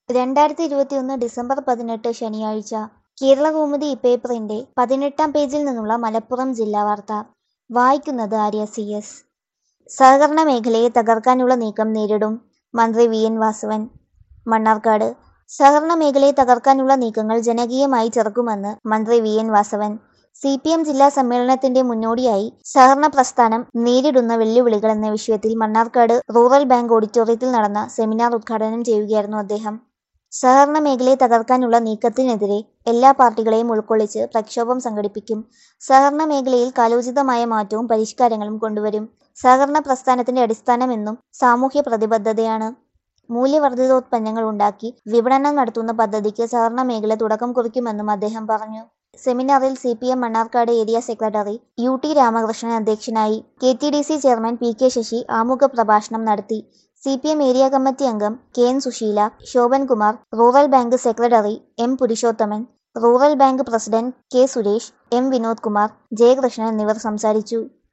രണ്ടായിരത്തി ഇരുപത്തിയൊന്ന് ഡിസംബർ പതിനെട്ട് ശനിയാഴ്ച കേരളകൗമുദി പേപ്പറിന്റെ പതിനെട്ടാം പേജിൽ നിന്നുള്ള മലപ്പുറം ജില്ലാ വാർത്ത വായിക്കുന്നത് ആര്യ സി എസ് സഹകരണ മേഖലയെ തകർക്കാനുള്ള നീക്കം നേരിടും മന്ത്രി വി എൻ വാസവൻ മണ്ണാർക്കാട് സഹകരണ മേഖലയെ തകർക്കാനുള്ള നീക്കങ്ങൾ ജനകീയമായി ചെറുക്കുമെന്ന് മന്ത്രി V N Vasavan C P M ജില്ലാ സമ്മേളനത്തിന്റെ മുന്നോടിയായി സഹകരണ പ്രസ്ഥാനം നേരിടുന്ന വെല്ലുവിളികൾ എന്ന വിഷയത്തിൽ മണ്ണാർക്കാട് റൂറൽ ബാങ്ക് ഓഡിറ്റോറിയത്തിൽ നടന്ന സെമിനാർ ഉദ്ഘാടനം ചെയ്യുകയായിരുന്നു അദ്ദേഹം സഹകരണ മേഖലയെ തകർക്കാനുള്ള നീക്കത്തിനെതിരെ എല്ലാ പാർട്ടികളെയും ഉൾക്കൊള്ളിച്ച് പ്രക്ഷോഭം സംഘടിപ്പിക്കും സഹകരണ മേഖലയിൽ കാലോചിതമായ മാറ്റവും പരിഷ്കാരങ്ങളും കൊണ്ടുവരും സഹകരണ പ്രസ്ഥാനത്തിന്റെ അടിസ്ഥാനമെന്നും സാമൂഹ്യ പ്രതിബദ്ധതയാണ് മൂല്യവർദ്ധിതോത്പന്നങ്ങൾ ഉണ്ടാക്കി വിപണനം നടത്തുന്ന പദ്ധതിക്ക് സഹകരണ മേഖല തുടക്കം കുറിക്കുമെന്നും അദ്ദേഹം പറഞ്ഞു സെമിനാറിൽ C P M Mannarkkad area secretary U T Ramakrishnan അധ്യക്ഷനായി K T D C chairman P K Sasi ആമുഖ പ്രഭാഷണം നടത്തി C P M area committee അംഗം K N Susheela Shobhankumar rural bank secretary M Purushothaman rural bank president K Suresh M Vinod Kumar Jayakrishnan എന്നിവർ സംസാരിച്ചു